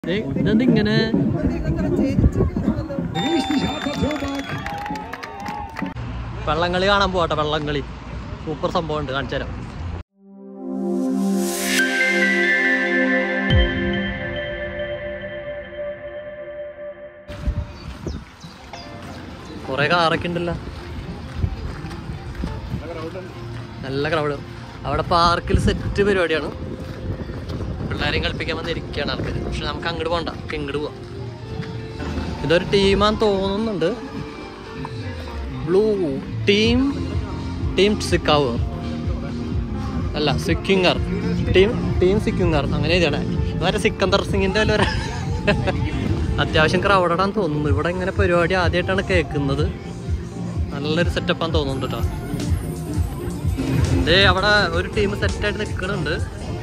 ദേ, ഇതെന്ത് ഇങ്ങനെ Richtig harter Tobak. വെള്ളംകളി കാണാൻ പോട്ടെ വെള്ളംകളി സൂപ്പർ സംഭവം ഉണ്ട് കാണിച്ചു തരാം കൊറേ കാറൊക്കെ ഉണ്ടല്ലോ നല്ല ക്രൗഡ് അവിടെ പാർക്കിൽ സെറ്റ് പരിപാടിയാണ് പിള്ളേരെയും കളിപ്പിക്കാൻ വന്നിരിക്കുകയാണ് ആൾക്കാർ പക്ഷെ നമുക്ക് അങ്ങോട്ട് പോകണ്ട നമുക്ക് ഇങ്ങോട്ട് പോവാം ഇതൊരു ടീമാന്ന് തോന്നുന്നുണ്ട് ബ്ലൂ ടീം ടീം സിക്കാവ് അല്ല സിക്കിങ്ങർ ടീം ടീം സിക്കിങ്ങർ അങ്ങനെ എഴുതിയാണ് ഇവരെ സിക്കന്ദർ സിംഗിന്റെ വല്ല ഒരു അത്യാവശ്യം ക്രൗഡാണെന്ന് തോന്നുന്നു ഇവിടെ ഇങ്ങനെ പരിപാടി ആദ്യമായിട്ടാണ് കേൾക്കുന്നത് നല്ലൊരു സെറ്റപ്പാന്ന് തോന്നുന്നുണ്ട് കേട്ടോ ദേ അവിടെ ഒരു ടീം സെറ്റായിട്ട് നിൽക്കുന്നുണ്ട്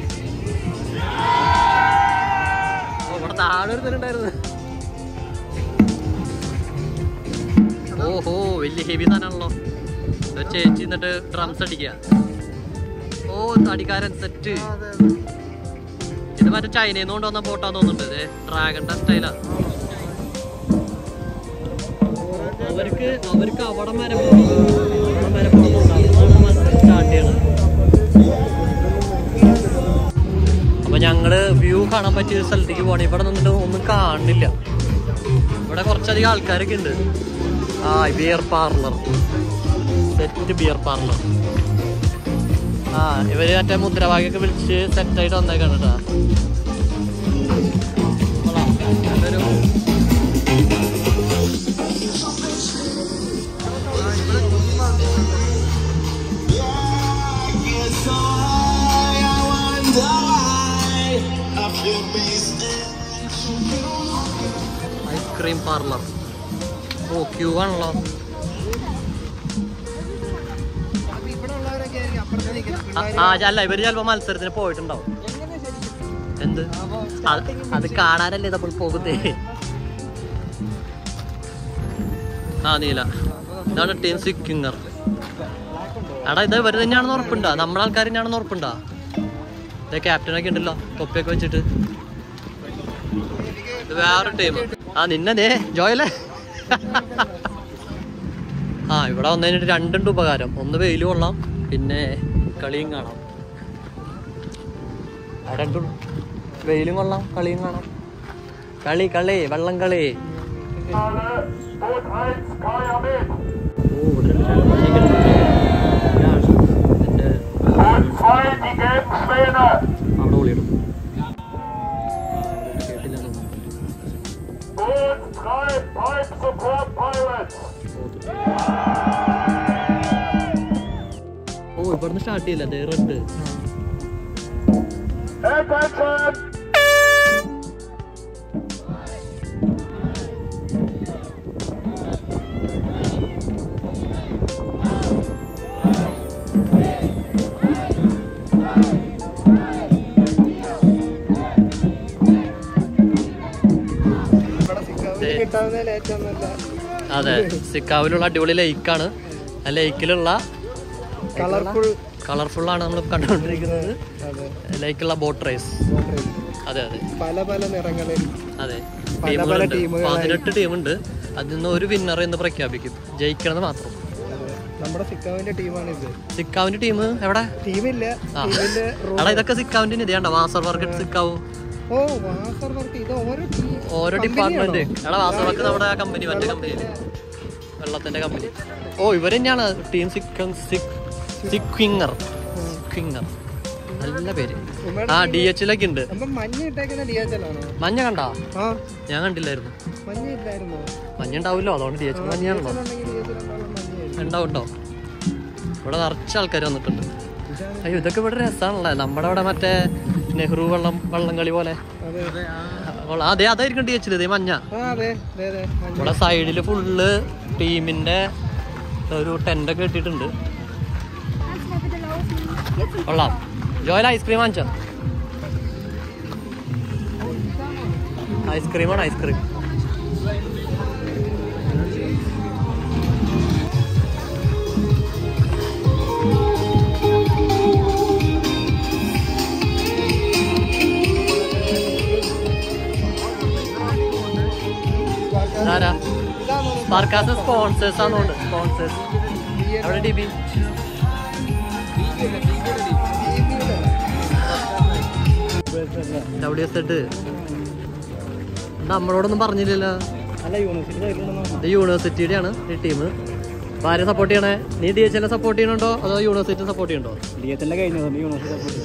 ഓ, ഇവിടെ താഴെ ഒരു ഉണ്ടായിരുന്നു ഓഹോ വലിയ ഹെവി സാധനമാണല്ലോ ഇത് ചേച്ചി എന്നിട്ട് ഡ്രംസ് അടിക്കുക ഓ തടിക്കാരൻ സെറ്റ് ഇത് മറ്റേ ചൈനയിൽ നിന്ന് കൊണ്ടുവന്ന ബോട്ടാന്ന് തോന്നുന്നുണ്ട് ഡ്രാഗണിന്റെ സ്റ്റൈലാ അവർക്ക് അവർക്ക് അവിടെ വരെ പോകണം അവിടെ വരെ പോകണം സ്റ്റാർട്ട് ചെയ്യണം അപ്പൊ ഞങ്ങള് വ്യൂ കാണാൻ പറ്റിയ ഒരു സ്ഥലത്തേക്ക് പോകണം ഇവിടെ നിന്നിട്ട് ഒന്നും കാണില്ല ഇവിടെ കുറച്ചധികം ആൾക്കാരൊക്കെ ഉണ്ട് ആ beer parlour set beer parlour ആ ഇവര് മറ്റേ മുദ്രാവാക്യൊക്കെ വിളിച്ച് സെറ്റായിട്ട് വന്നേക്കാണ് കേട്ടാ കൊള്ളാം. നല്ലൊരു ഐസ്ക്രീം പാർലർ ഓ ക്യൂ ആണല്ലോ ആ- ആ അല്ല ഇവര് ചിലപ്പോ മത്സരത്തിന് പോയിട്ടുണ്ടാവും എന്ത് അത് അത് കാണാനല്ലേ നമ്മൾ പോകുന്നേ ആ നീല ഇതാണ് ടീം സിക്കിങ്ങർ എടാ ഇത് ഇവര് തന്നെയാണെന്ന് ഉറപ്പുണ്ടോ നമ്മുടെ ആൾക്കാർ തന്നെയാണെന്ന് ഉറപ്പുണ്ടോ ഇത് ക്യാപ്റ്റനൊക്കെ ഉണ്ടല്ലോ തൊപ്പിയൊക്കെ വെച്ചിട്ട് ഇത് വേറെ ടീം ആ നിന്നതേ ജോയല്ലേ ആ ഇവിടെ വന്നതിന് രണ്ടുണ്ട് ഉപകാരം ഒന്ന് വെയിൽ കൊള്ളാം പിന്നെ കളിയും കാണാം ആ രണ്ടും വെയിലും കൊള്ളാം കളിയും കാണാം കളി കളി വെള്ളം കളി ഓ, ഇവിടെ ഒരു ചെറുപ്പശ്ശേരി ഉണ്ട്. ഇതാണ് ഇതിന്റെ അവിടെ വിളിയിടും കേട്ടില്ല ഓ ഇവിടുന്ന് സ്റ്റാർട്ട് ചെയ്യില്ല ദേ റെഡ് ദേ. കിട്ടാവുന്നതിൽ ഏറ്റവും നല്ല അതെ സിക്കാവിലുള്ള അടിപൊളി ലേക്കാണ് ആ ലേക്കിലുള്ള കളർഫുൾ കളർഫുൾ ആണ് നമ്മൾ കണ്ടുകൊണ്ടിരിക്കുന്നത് അതെ ലേക്കുള്ള ബോട്ട് റേസ് അതെ അതെ പല പല നിറങ്ങളിൽ അതെ പല പല ടീമുകളുണ്ട് ടീമുകളായി. പതിനെട്ട് ടീമുണ്ട് അതിൽ നിന്ന് ഒരു വിന്നർ എന്ന് പ്രഖ്യാപിക്കും ജയിക്കണത് മാത്രം അതെ. നമ്മുടെ സിക്കാവിന്റെ ടീമാണ് ഇത് സിക്കാവിന്റെ ടീം എവിടെ ടീമില്ല ആ. ടീമിന്റെ എടാ ഇതൊക്കെ സിക്കാവിന്റെ ഇതേണ്ട വാസർ വർഗ സിക്കാവും ഓ വാസർ വർക്ക് ഇത് ഓരോ ടീം ഓരോ ഡിപ്പാർട്ട്മെന്റ് എടാ വാസർ വർക്ക് നമ്മുടെ കമ്പനി മറ്റേ കമ്പനി വെള്ളത്തിന്റെ കമ്പനി ഓ ഇവർ തന്നെയാണ് ടീം സിക്കിങ്ങർ സിക്കിങ്ങർ നല്ല പേര് ആ ഡി എച്ചിലൊക്കെ ഉണ്ട് നമ്മ മഞ്ഞ ഇട്ടേക്കുന്ന ഡി എച്ച് എൽ ആണോ മഞ്ഞ കണ്ടാ ആ ഞാൻ കണ്ടില്ലായിരുന്നു മഞ്ഞ ഇല്ലായിരുന്നോ മഞ്ഞ ഉണ്ടാവില്ലോ അതുകൊണ്ട് ഡി എച്ച് മഞ്ഞയാണല്ലോ ഉണ്ടെങ്കിൽ ഡി എച്ച് എൽ മഞ്ഞ ഉണ്ടാവും ഉണ്ടാവും ഇവിടെ നിറച്ച ആൾക്കാർ വന്നിട്ടുണ്ട് അയ്യോ ഇതൊക്കെ ഇവിടെ രസമാണല്ലേ നമ്മുടെ അവിടെ മറ്റേ നെഹ്റു വെള്ളം വള്ളം കളി പോലെ അതെ അപ്പോൾ അതെ അതായിരിക്കും ഡി എച്ചിൽ ഇതേ മഞ്ഞ ആ അതെ അതെ അതെ മഞ്ഞ ഇവിടെ സൈഡിൽ ഫുള്ള് ടീമിന്റെ ഒരു ടെൻ്റൊക്കെ ഇട്ടിട്ടുണ്ട് കൊള്ളാം ജോയൽ ഐസ്ക്രീം വാങ്ങിച്ചോ ഐസ്ക്രീമാണ് ഐസ്ക്രീം ഇതാരാ ഇതാണോ സ്പാർക്കാസ് സ്പോൺസേഴ്സ് ആണെന്നുണ്ട് സ്പോൺസേഴ്സ് അവിടെ ഡി ബി ഡബ്ല്യു എസ് എഡ് നമ്മളോടൊന്നും പറഞ്ഞില്ലല്ലോ അല്ല യൂണിവേഴ്സിറ്റി സൈഡിലുണ്ടെന്നോ ഇത് യൂണിവേഴ്സിറ്റിയുടെ ആണ് ഈ ടീം അപ്പൊ ആരെ സപ്പോർട്ട് ചെയ്യണേ നീ ഡി എച്ച് എല്ലെ സപ്പോർട്ട് ചെയ്യണുണ്ടോ അതോ യൂണിവേഴ്സിറ്റി സപ്പോർട്ട് ചെയ്യണ്ടോ ഡി എച്ച് എല്ലാം കഴിഞ്ഞതുകൊണ്ട് യൂണിവേഴ്സിറ്റി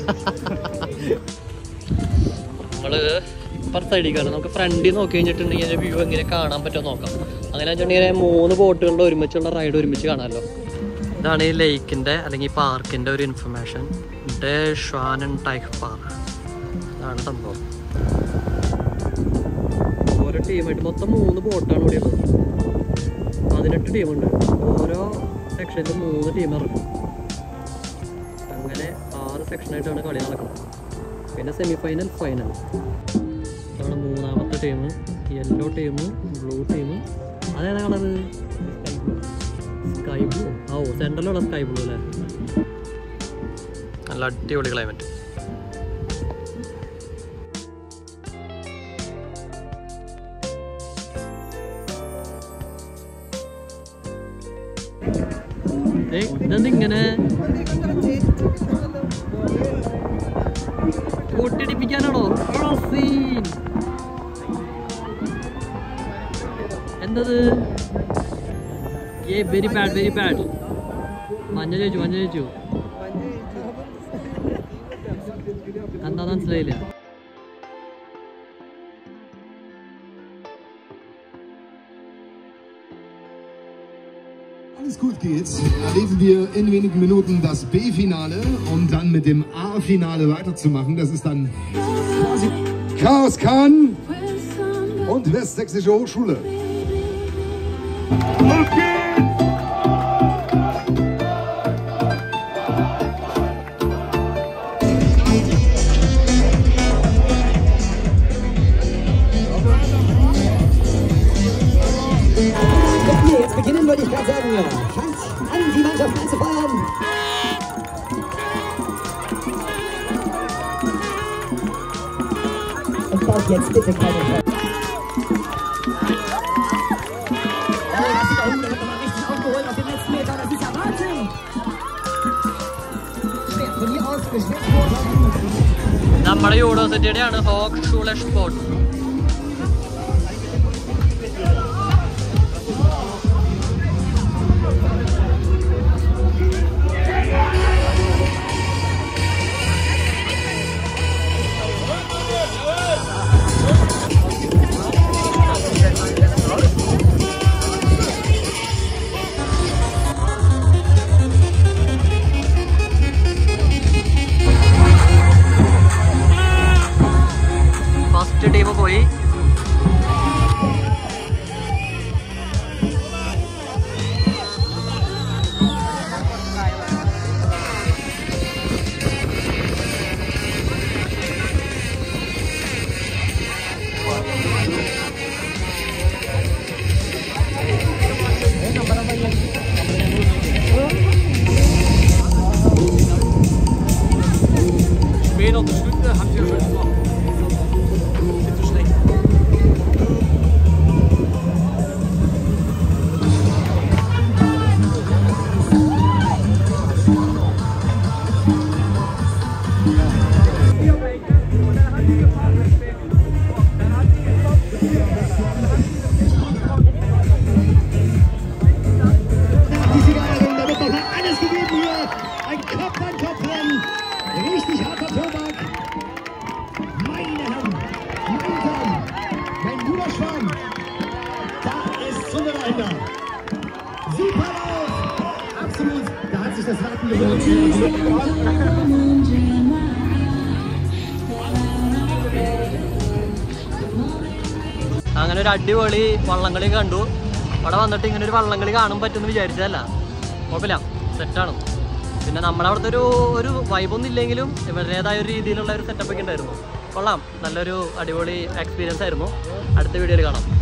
നമ്മള് ഇപ്പുറത്തെ സൈഡിൽ നമുക്ക് ഫ്രണ്ടിൽ നോക്കി കഴിഞ്ഞിട്ടുണ്ടെങ്കിൽ അതിന്റെ വ്യൂ എങ്ങനെ കാണാൻ പറ്റുമോ നോക്കാം അങ്ങനെ വെച്ചിട്ടുണ്ടെങ്കിൽ മൂന്ന് ബോട്ടുകളുടെ ഒരുമിച്ചുള്ള റൈഡ് ഒരുമിച്ച് കാണാമല്ലോ ഇതാണ് ഈ ലേക്കിന്റെ അല്ലെങ്കിൽ ഈ പാർക്കിന്റെ ഒരു ഇൻഫർമേഷൻ ഡേ ഷ്വാനൻ ടൈഫ് പാർക്ക് ഇതാണ് സംഭവം ഓരോ ടീമായിട്ട് മൊത്തം മൂന്ന് ബോട്ടാണ് ഇവിടെ ഉള്ളത് പതിനെട്ട് ടീമുണ്ട് ഓരോ സെക്ഷനിലും മൂന്ന് ടീം ഇറക്കും അങ്ങനെ ആറ് സെക്ഷനായിട്ടാണ് കളി നടക്കുന്നത് പിന്നെ സെമി ഫൈനൽ ഫൈനൽ അതാണ് മൂന്നാമത്തെ team yellow team blue team അതേതാ കളറ് സ്കൈ ബ്ലൂ ഓ സെൻട്രലുള്ള സ്കൈ ബ്ലൂ അല്ലേ നല്ല അടിപൊളി ക്ലൈമറ്റ് ഇതെന്തിങ്ങനെ പൊട്ടിടിപ്പിക്കാനാണോ സീൻ എന്തത് ഏ വെരി ബാഡ് വെരി ബാഡ് മഞ്ഞ ചോദിച്ചു മഞ്ഞ ചോദിച്ചു എന്താ മനസ്സിലായില്ല Alles gut geht, erleben wir in wenigen Minuten das B-Finale, um dann mit dem A-Finale weiterzumachen. Das ist dann quasi Chaos Khan und Westsächsische Hochschule. Okay, jetzt beginnen würde ich gerade sagen. Hand an die Mannschaft anzufeuern. Und baut jetzt bitte keine Scheiße. Oh, das ist da unten wird nochmal richtig aufgeholt auf den letzten Meter. Das ist ja Wahnsinn. Schwer von hier aus geschwitzt worden. നമ്മുടെ യൂണിവേഴ്സിറ്റിയുടെ ആണ് ഹോക്ക് ഷൂളെ sport first team പോയി Die Siegerehrung, da wird noch mal alles gegeben hier. Ein Kopf-an-Kopf-Rennen. Richtig harter Tobak. Meine Herren, mein Herrn, mein guter Schwan. Da ist souverän da. Super Lauf. Absolut. Da hat sich das Warten gelohnt. അങ്ങനെ ഒരു അടിപൊളി വള്ളംകളി കണ്ടു അവിടെ വന്നിട്ട് ഇങ്ങനെ ഒരു വള്ളംകളി കാണാൻ പറ്റുമെന്ന് വിചാരിച്ചതല്ല കുഴപ്പമില്ല സെറ്റാണ് പിന്നെ നമ്മുടെ അവിടുത്തെ ഒരു ഒരു വൈബൊന്നും ഇല്ലെങ്കിലും ഇവരുടേതായ ഒരു രീതിയിലുള്ള ഒരു സെറ്റപ്പ് ഒക്കെ ഉണ്ടായിരുന്നു കൊള്ളാം നല്ലൊരു അടിപൊളി എക്സ്പീരിയൻസ് ആയിരുന്നു അടുത്ത വീഡിയോയിൽ കാണാം